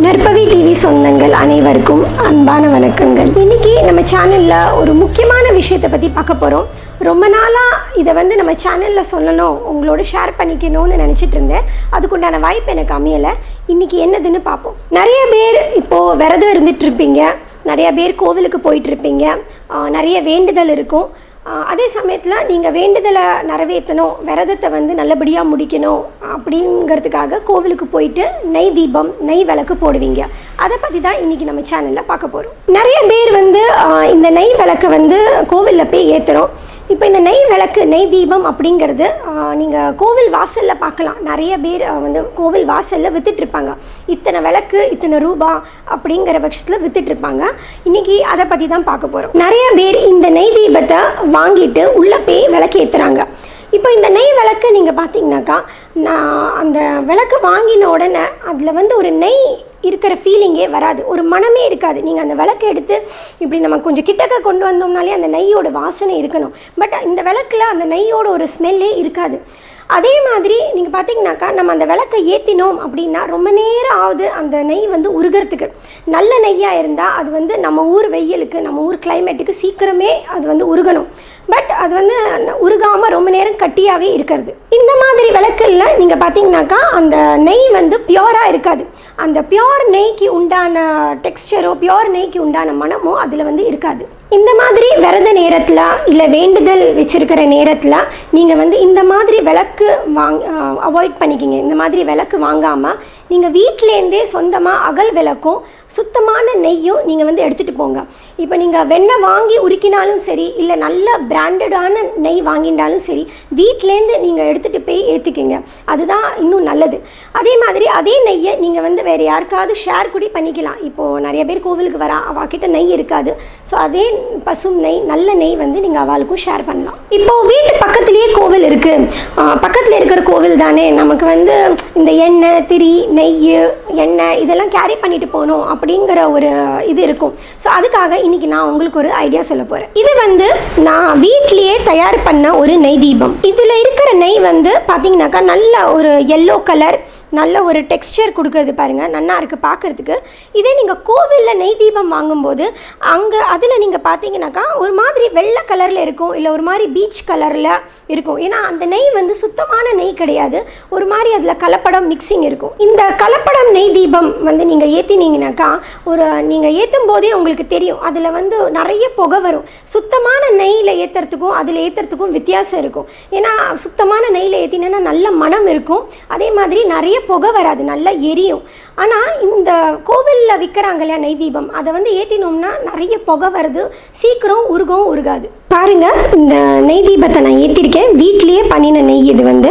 நற்பவி டிவி சொந்தங்கள் அனைவருக்கும் அன்பான வணக்கங்கள் இன்னைக்கு நம்ம சேனல்ல ஒரு முக்கியமான விஷயத்தை பத்தி பார்க்க போறோம் ரொம்ப நாளா இதை வந்து நம்ம சேனல்ல சொல்லணும் உங்களோட ஷேர் பண்ணிக்கணும்னு நினைச்சிட்டு இருந்தேன் அதுக்குண்டான வாய்ப்பு எனக்கு அமையல இன்னைக்கு என்னதுன்னு பார்ப்போம் நிறைய பேர் இப்போ விரதம் இருந்துட்டு இருப்பீங்க நிறைய பேர் கோவிலுக்கு போயிட்டு இருப்பீங்க ஆஹ் நிறைய வேண்டுதல் இருக்கும் ஆஹ் அதே சமயத்தில் நீங்கள் வேண்டுதலை நிறைவேற்றணும் விரதத்தை வந்து நல்லபடியாக முடிக்கணும் அப்படிங்கிறதுக்காக கோவிலுக்கு போயிட்டு நெய் தீபம் நெய் விளக்கு போடுவீங்க அதை பற்றி தான் இன்றைக்கி நம்ம சேனலில் பார்க்க போகிறோம் நிறைய பேர் வந்து ஆஹ் இந்த நெய் விளக்கு வந்து கோவிலில் போய் ஏற்றுறோம் இப்போ இந்த நெய் விளக்கு நெய் தீபம் அப்படிங்கிறது நீங்கள் கோவில் வாசலில் பார்க்கலாம் நிறைய பேர் ஆஹ் வந்து கோவில் வாசலில் வித்துட்டு இருப்பாங்க இத்தனை விளக்கு இத்தனை ரூபா அப்படிங்கிற பட்சத்தில் வித்துட்டு இருப்பாங்க இன்னைக்கு அதை பற்றி தான் பார்க்க போகிறோம் நிறைய பேர் இந்த நெய் தீபத்தை வாங்கிட்டு உள்ளே போய் விளக்கு ஏற்றுறாங்க இப்போ இந்த நெய் விளக்கு நீங்கள் பார்த்தீங்கன்னாக்கா நான் அந்த விளக்கு வாங்கின உடனே அதில் வந்து ஒரு நெய் இருக்கிற ஃபீலிங்கே வராது ஒரு மனமே இருக்காது நீங்கள் அந்த விளக்கு எடுத்து இப்படி நம்ம கொஞ்சம் கிட்டக்க கொண்டு வந்தோம்னாலே அந்த நெய்யோட வாசனை இருக்கணும் பட் இந்த விளக்குல அந்த நெய்யோட ஒரு ஸ்மெல்லே இருக்காது அதே மாதிரி நீங்கள் பார்த்தீங்கன்னாக்கா நம்ம அந்த விளக்கை ஏற்றினோம் அப்படின்னா ரொம்ப நேரம் ஆகுது அந்த நெய் வந்து உருகிறதுக்கு நல்ல நெய்யாக இருந்தால் அது வந்து நம்ம ஊர் வெயிலுக்கு நம்ம ஊர் கிளைமேட்டுக்கு சீக்கிரமே அது வந்து உருகணும் பட் அது வந்து உருகாமல் ரொம்ப நேரம் கட்டியாகவே இருக்கிறது இந்த மாதிரி விளக்குல நீங்கள் பார்த்தீங்கன்னாக்கா அந்த நெய் வந்து பியோராக இருக்காது அந்த பியோர் நெய்க்கு உண்டான டெக்ஸ்டரோ பியோர் நெய்க்கு உண்டான மனமோ அதில் வந்து இருக்காது இந்த மாதிரி விரத நேரத்தில் இல்லை வேண்டுதல் வச்சிருக்கிற நேரத்தில் நீங்கள் வந்து இந்த மாதிரி விளக்கு வாங் அவாய்ட் பண்ணிக்கிங்க இந்த மாதிரி விளக்கு வாங்காமல் நீங்கள் வீட்டிலேருந்தே சொந்தமாக அகல் விளக்கும் சுத்தமான நெய்யும் நீங்கள் வந்து எடுத்துகிட்டு போங்க இப்போ நீங்கள் வெண்ணெய் வாங்கி உருக்கினாலும் சரி இல்லை நல்ல பிராண்டடான நெய் வாங்கிட்டாலும் சரி வீட்டிலேருந்து நீங்கள் எடுத்துகிட்டு போய் ஏற்றிக்கிங்க அதுதான் இன்னும் நல்லது அதே மாதிரி அதே நெய்யை நீங்கள் வந்து வேறு யாருக்காவது ஷேர் கூட பண்ணிக்கலாம் இப்போது நிறைய பேர் கோவிலுக்கு வரா அவகிட்ட நெய் இருக்காது ஸோ அதே பசும் நெய் நல்ல நெய் வந்து நீங்கள் அவளுக்கும் ஷேர் பண்ணலாம் இப்போது வீட்டு பக்கத்துலேயே கோவில் இருக்குது பக்கத்தில் இருக்கிற கோவில் தானே நமக்கு வந்து இந்த எண்ணெய் திரி நெய் எண்ணெய் இதெல்லாம் கேரி பண்ணிட்டு போகணும் அப்படிங்கிற ஒரு இது இருக்கும் ஸோ அதுக்காக இன்னைக்கு நான் உங்களுக்கு ஒரு ஐடியா சொல்ல போகிறேன் இது வந்து நான் வீட்லேயே தயார் பண்ண ஒரு நெய் தீபம் இதில் இருக்கிற நெய் வந்து பார்த்தீங்கன்னாக்கா நல்ல ஒரு எல்லோ கலர் நல்ல ஒரு டெக்ஸ்டர் கொடுக்கறது பாருங்கள் நல்லா இருக்குது பார்க்குறதுக்கு இதே நீங்கள் கோவிலில் நெய் தீபம் வாங்கும்போது அங்கே அதில் நீங்கள் பார்த்தீங்கன்னாக்கா ஒரு மாதிரி வெள்ளை கலரில் இருக்கும் இல்லை ஒரு மாதிரி பீச் கலரில் இருக்கும் ஏன்னா அந்த நெய் வந்து சுத்தமான நெய் கிடையாது ஒரு மாதிரி அதில் கலப்படம் மிக்சிங் இருக்கும் இந்த கலப்படம் நெய் தீபம் வந்து நீங்கள் ஏற்றினீங்கனாக்கா ஒரு நீங்கள் ஏற்றும் போதே உங்களுக்கு தெரியும் அதில் வந்து நிறைய புகை வரும் சுத்தமான நெய்யில் ஏற்றுறதுக்கும் அதில் ஏற்றுறதுக்கும் வித்தியாசம் இருக்கும் ஏன்னா சுத்தமான நெய்யில் ஏற்றினா நல்ல மனம் இருக்கும் அதே மாதிரி நிறைய புகை வராது நல்லா எரியும் ஆனால் இந்த கோவிலில் விற்கிறாங்க இல்லையா நெய் தீபம் அதை வந்து ஏற்றினோம்னா நிறைய புகை வருது சீக்கிரம் உருகவும் உருகாது பாருங்க இந்த நெய் தீபத்தை நான் ஏற்றிருக்கேன் வீட்லேயே பண்ணின நெய் இது வந்து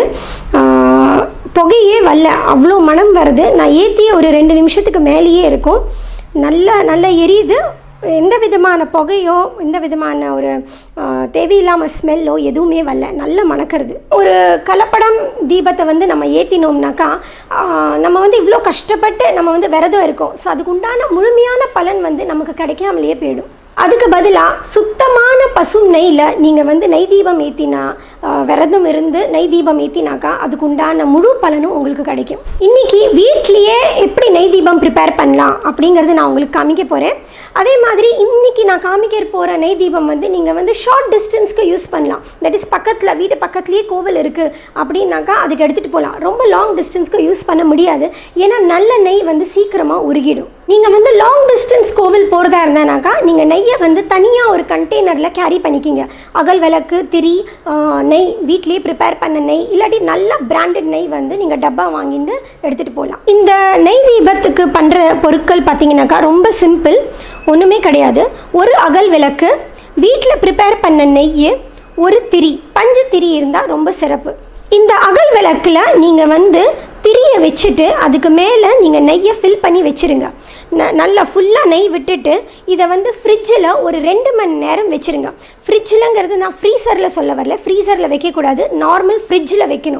ஆஹ், புகையே வரல அவ்வளோ மனம் வருது நான் ஏற்றி ஒரு ரெண்டு நிமிஷத்துக்கு மேலேயே இருக்கும் நல்லா நல்லா எரியுது எந்த விதமான புகையோ எந்த விதமான ஒரு ஆஹ், தேவையில்லாமல் ஸ்மெல்லோ எதுவுமே வரல நல்ல மணக்கிறது ஒரு கலப்படம் தீபத்தை வந்து நம்ம ஏற்றினோம்னாக்கா ஆஹ், நம்ம வந்து இவ்வளோ கஷ்டப்பட்டு நம்ம வந்து விரதம் இருக்கோம் ஸோ அதுக்கு உண்டான முழுமையான பலன் வந்து நமக்கு கிடைக்காமலேயே போயிடும் அதுக்கு பதிலாக சுத்தமான பசும் நெய்யில் நீங்கள் வந்து நெய் தீபம் ஏற்றினா விரதம் இருந்து நெய் தீபம் ஏற்றினாக்கா அதுக்கு உண்டான முழு பலனும் உங்களுக்கு கிடைக்கும் இன்னைக்கு வீட்லேயே எப்படி நெய் தீபம் ப்ரிப்பேர் பண்ணலாம் அப்படிங்கிறது நான் உங்களுக்கு காமிக்க போகிறேன் அதே மாதிரி இன்னைக்கு நான் காமிக்க போகிற நெய் தீபம் வந்து நீங்கள் வந்து ஷார்ட் டிஸ்டன்ஸ்க்கு யூஸ் பண்ணலாம் தட் இஸ் பக்கத்தில் வீட்டு பக்கத்துலேயே கோவில் இருக்குது அப்படின்னாக்கா அதுக்கு எடுத்துகிட்டு போகலாம் ரொம்ப லாங் டிஸ்டன்ஸ்க்கு யூஸ் பண்ண முடியாது ஏன்னா நல்ல நெய் வந்து சீக்கிரமாக உருகிடும் நீங்கள் வந்து லாங் டிஸ்டன்ஸ் கோவில் போகிறதா இருந்தானாக்கா நீங்கள் நெய்யை வந்து தனியாக ஒரு கண்டெய்னரில் கேரி பண்ணிக்கிங்க அகல் விளக்கு திரி ஆஹ், நெய் வீட்லேயே ப்ரிப்பேர் பண்ண நெய் இல்லாட்டி நல்ல பிராண்டட் நெய் வந்து நீங்கள் டப்பா வாங்கிட்டு எடுத்துகிட்டு போகலாம் இந்த நெய் தீபத்துக்கு பண்ணுற பொருட்கள் பார்த்தீங்கன்னாக்கா ரொம்ப சிம்பிள் ஒன்றுமே கிடையாது ஒரு அகல் விளக்கு வீட்டில் ப்ரிப்பேர் பண்ண நெய் ஒரு திரி பஞ்சு திரி இருந்தால் ரொம்ப சிறப்பு இந்த அகல் விளக்கில் நீங்கள் வந்து திரியை வச்சுட்டு அதுக்கு மேலே நீங்கள் நெய்யை ஃபில் பண்ணி வச்சுருங்க ந நல்லா ஃபுல்லாக நெய் விட்டுட்டு இதை வந்து ஃப்ரிட்ஜில் ஒரு ரெண்டு மணி நேரம் வச்சுருங்க ஃப்ரிட்ஜில்ங்கிறது நான் ஃப்ரீசரில் சொல்ல வரல ஃப்ரீசரில் வைக்கக்கூடாது நார்மல் ஃப்ரிட்ஜில் வைக்கணும்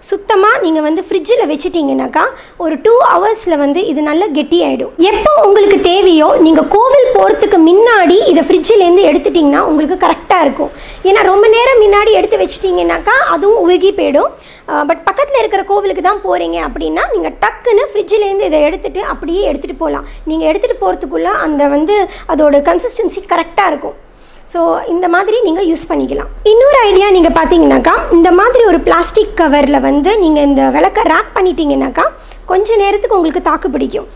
சுத்தமாக நீங்கள் வந்து ஃப்ரிட்ஜில் வச்சிட்டிங்கனாக்கா ஒரு டூ ஹவர்ஸில் வந்து இது நல்லா கெட்டியாயிடும் எப்போ உங்களுக்கு தேவையோ நீங்கள் கோவில் போகிறதுக்கு முன்னாடி இதை ஃப்ரிட்ஜிலேருந்து எடுத்துட்டிங்கன்னா உங்களுக்கு கரெக்டாக இருக்கும் ஏன்னா ரொம்ப நேரம் முன்னாடி எடுத்து வச்சிட்டிங்கனாக்கா அதுவும் உருகி போயிடும் பட் பக்கத்தில் இருக்கிற கோவிலுக்கு தான் போகிறீங்க அப்படின்னா நீங்கள் டக்குன்னு ஃப்ரிட்ஜிலேருந்து இதை எடுத்துகிட்டு அப்படியே எடுத்துகிட்டு போகலாம் நீங்கள் எடுத்துகிட்டு போகிறதுக்குள்ளே அந்த வந்து அதோட கன்சிஸ்டன்சி கரெக்டாக இருக்கும் ஸோ இந்த மாதிரி நீங்கள் யூஸ் பண்ணிக்கலாம் இன்னொரு ஐடியா நீங்கள் பார்த்தீங்கன்னாக்கா இந்த மாதிரி ஒரு பிளாஸ்டிக் கவரில் வந்து நீங்கள் இந்த விளக்க ரேப் பண்ணிட்டீங்கன்னாக்கா கொஞ்ச நேரத்துக்கு உங்களுக்கு தாக்கு பிடிக்கும்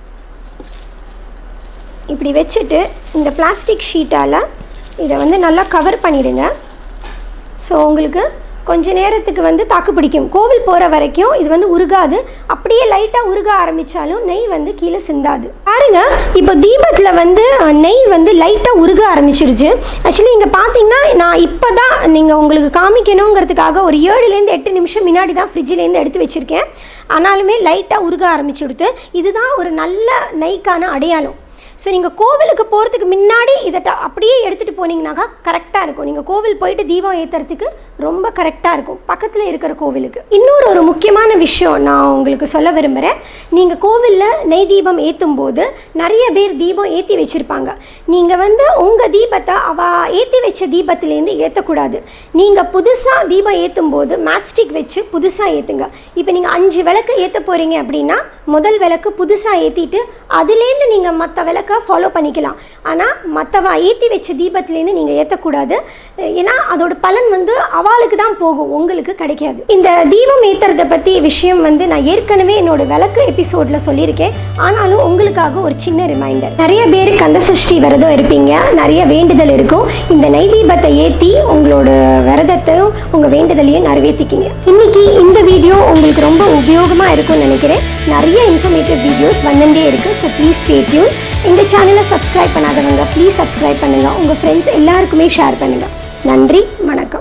இப்படி வச்சுட்டு இந்த பிளாஸ்டிக் ஷீட்டால் இதை வந்து நல்லா கவர் பண்ணிடுங்க ஸோ உங்களுக்கு கொஞ்ச நேரத்துக்கு வந்து தாக்கு பிடிக்கும் கோவில் போகிற வரைக்கும் இது வந்து உருகாது அப்படியே லைட்டாக உருக ஆரம்பித்தாலும் நெய் வந்து கீழே சிந்தாது பாருங்க இப்போ தீபத்தில் வந்து அஹ், நெய் வந்து லைட்டாக உருக ஆரம்பிச்சிருச்சு ஆக்சுவலி இங்கே பார்த்தீங்கன்னா நான் இப்போ தான் நீங்கள் உங்களுக்கு காமிக்கணுங்கிறதுக்காக ஒரு ஏழுலேருந்து எட்டு நிமிஷம் முன்னாடி தான் ஃப்ரிட்ஜிலேருந்து எடுத்து வச்சுருக்கேன் ஆனாலுமே லைட்டாக உருக ஆரம்பிச்சுடுத்து இதுதான் ஒரு நல்ல நெய்க்கான அடையாளம் ஸோ நீங்கள் கோவிலுக்கு போகிறதுக்கு முன்னாடி இதை ட- அப்படியே எடுத்துகிட்டு போனீங்கனாக்கா கரெக்டாக இருக்கும் நீங்கள் கோவில் போயிட்டு தீபம் ஏற்றுறதுக்கு ரொம்ப கரெக்டாக இருக்கும் பக்கத்தில் இருக்கிற கோவிலுக்கு இன்னொரு ஒரு முக்கியமான விஷயம் நான் உங்களுக்கு சொல்ல விரும்புகிறேன் நீங்கள் கோவிலில் நெய் தீபம் ஏற்றும் போது நிறைய பேர் தீபம் ஏற்றி வச்சுருப்பாங்க நீங்கள் வந்து உங்கள் தீபத்தை அவ ஏற்றி வச்ச தீபத்திலேருந்து ஏற்றக்கூடாது நீங்கள் புதுசாக தீபம் ஏற்றும் போது மேட்ஸ்டிக் வச்சு புதுசாக ஏற்றுங்க இப்போ நீங்கள் அஞ்சு விளக்கு ஏற்ற போகிறீங்க அப்படின்னா முதல் விளக்கு புதுசாக ஏற்றிட்டு அதுலேருந்து நீங்கள் மற்ற விளக்கை ஃபாலோ பண்ணிக்கலாம் ஆனால் மற்றவ ஏற்றி வச்ச தீபத்துலேருந்து நீங்கள் ஏற்றக்கூடாது ஏன்னா அதோட பலன் வந்து அவளுக்கு தான் போகும் உங்களுக்கு கிடைக்காது இந்த தீபம் ஏற்றுறதை பற்றி விஷயம் வந்து நான் ஏற்கனவே என்னோட விளக்கு எபிசோடில் சொல்லியிருக்கேன் ஆனாலும் உங்களுக்காக ஒரு சின்ன ரிமைண்டர் நிறைய பேர் கந்த சஷ்டி விரதம் இருப்பீங்க நிறைய வேண்டுதல் இருக்கும் இந்த நெய் தீபத்தை ஏற்றி உங்களோட விரதத்தையும் உங்கள் வேண்டுதலையும் நிறைவேற்றிக்கிங்க இன்னைக்கு இந்த வீடியோ உங்களுக்கு ரொம்ப உபயோகமாக இருக்கும்னு நினைக்கிறேன் நிறைய இன்ஃபர்மேட்டிவ் வீடியோஸ் வந்துட்டே இருக்குது ஸோ ப்ளீஸ் ஸ்டே டியூன் இந்த சேனலை சப்ஸ்கிரைப் பண்ணாதவங்க ப்ளீஸ் சப்ஸ்கிரைப் பண்ணுங்கள் உங்கள் ஃப்ரெண்ட்ஸ் எல்லாருக்குமே ஷேர் பண்ணுங்கள் நன்றி வணக்கம்